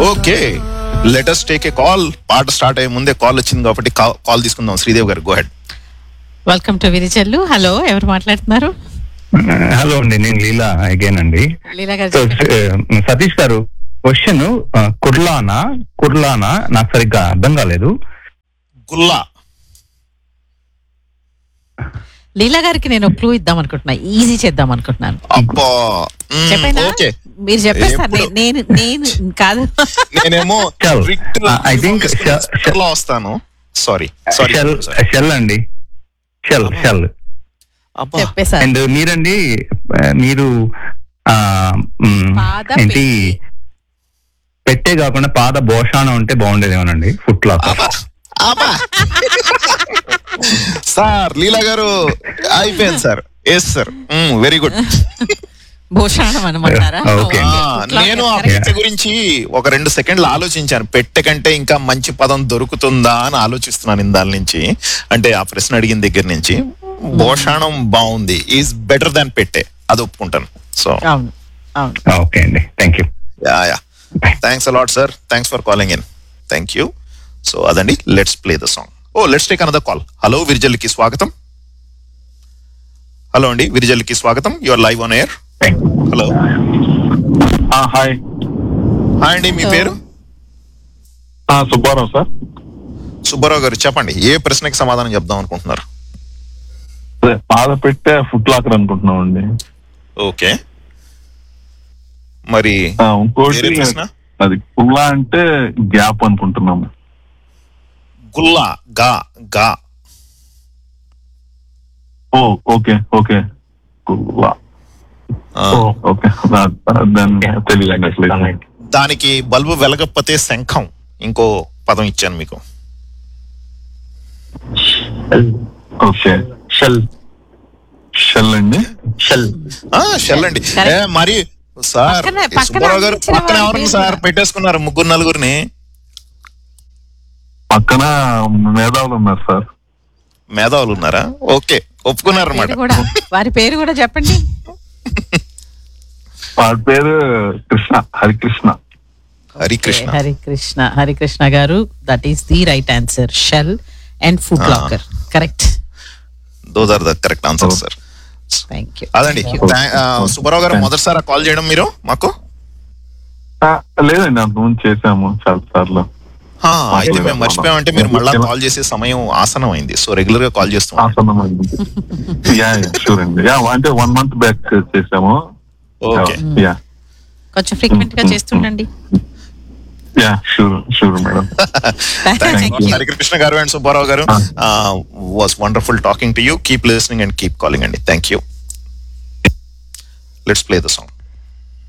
Okay latest take a call పాట start అయ్యే ముందే కాల్ వచ్చింది కాబట్టి కాల్ తీసుకుందాం శ్రీదేవ్ గారు గో హెడ్ వెల్కమ్ టు విరిచెల్లు హలో ఎవరు మాట్లాడుతున్నారు హలో అండి నేను లీలా అగైన్ అండి లీలా గారు సో చెప్పండి. సతీష్ గారు క్వశ్చన్ కుర్లానా కుర్లానా నాకు సరిగ్గా అర్థం కాలేదు గుల్లా లీలా గారికి నేను క్లూ ఇద్దాం అనుకుంటున్నా ఈజీ చేద్దాం అనుకుంటున్నాను అబ్బా చెప్పైనా ఓకే మీరు చెప్పేస్తారు ఎప్పుడు- నేను నేను కాదు నేనేమో Shell. written Uh, I think shell- whisper లో వస్తాను సారీ సారీ షెల్ షెల్ అండి షెల్ షెల్ అబ్బా చెప్పేశారు అండ్ మీరండి ఆ, మీరు ఆ, మ్, పాద ఏంటి పెట్టే కాకుండా పాద భోషాణం ఉంటే బాగుండేదేమోనండి ఫుట్ లాక్ అబ్బా అబ్బా సార్ లీలా గారు అయిపోయింది sir yes sir very good భూషాణం అనమంటారా ఓకే. నేను ఆ పెట్టె గురించి ఒక రెండు సెకండ్లు ఆలోచించాను పెట్టె కంటే ఇంకా మంచి పదం దొరుకుతుందా అని ఆలోచిస్తున్నాను ఇందాల నుంచి అంటే ఆ ప్రశ్న అడిగిన దగ్గర నుంచి భోషాణం బాగుంది ఈజ్ బెటర్ దాన్ పెట్టె అది ఒప్పుకుంటాను సో అవును అవును ఓకే అండి thank you ya ya thanks a lot sir thanks for calling in thank you so అదండి let's play the song oh let's take another call hello విరిజల్కి స్వాగతం హలో అండి విరిజల్కి స్వాగతం you're live on air hello hi hi అండి మీ పేరు Subbarao sir Subbarao గారు చెప్పండి ఏ ప్రశ్నకి సమాధానం చెప్దాం అనుకుంటున్నారు అదే పాద పెట్టే ఫుట్ లాకర్ అనుకుంటున్నాం అండి ఓకే మరి ఆ, ఇంకోటి వేరే ప్రశ్న అది కుల్లా అంటే గ్యాప్ అనుకుంటున్నాము గుల్లా గా గా ఓ ఓకే ఓకే కుల్లా ఆ, ఓ, ఓకే దా- దాన్ని తెలియదు అసలు దానికి బల్బు వెలగకపోతే శంఖం ఇంకో పదం ఇచ్చాను మీకు ఓకే షెల్ షెల్ అండి షెల్ ఆ షెల్ అండి Correct. ఏ, మరి సార్ పక్కనే- ఈ పక్కన సుబ్బారావు గారు అందించిన పక్కన వారి ఎవరిని పేరు సార్ కూడా. పెట్టేసుకున్నారు ముగ్గురు నలుగురిని పక్కన మేధావులు ఉన్నారు సార్ మేధావులు ఉన్నారా ఓకే ఒప్పుకున్నారు పేరు అనమాట కూడా వారి పేరు కూడా చెప్పండి వాడి పేరు కృష్ణ హరికృష్ణ హరికృష్ణ హరికృష్ణ హరికృష్ణ గారు that is the right answer shell and food Ah. Locker correct those are the correct answer sir thank you అదండి థా- ఆ, సుబ్బారావు గారు మొదటిసారి కాల్ చేయడం మీరు మాకు ఆ, లేదండి అంతకుముందు చేసాము చాలా సార్లు ఆ, అయితే మేము మర్చిపోయామంటే మీరు మళ్ళీ కాల్ చేసే సమయం ఆసనం అయింది సో రెగ్యులర్ గా కాల్ చేస్తాం ఆసనం యా షూర్ అండి యా అంటే వన్ మంత్ బ్యాక్ చేసాము ఓకే యా కొంచెం ఫ్రీక్వెంట్ గా చేస్తుండండి ya sure sure madam thank you Harikrishna గారు అండ్ సుబ్బారావు గారు was wonderful talking to you keep listening and keep calling అండి thank you let's play the song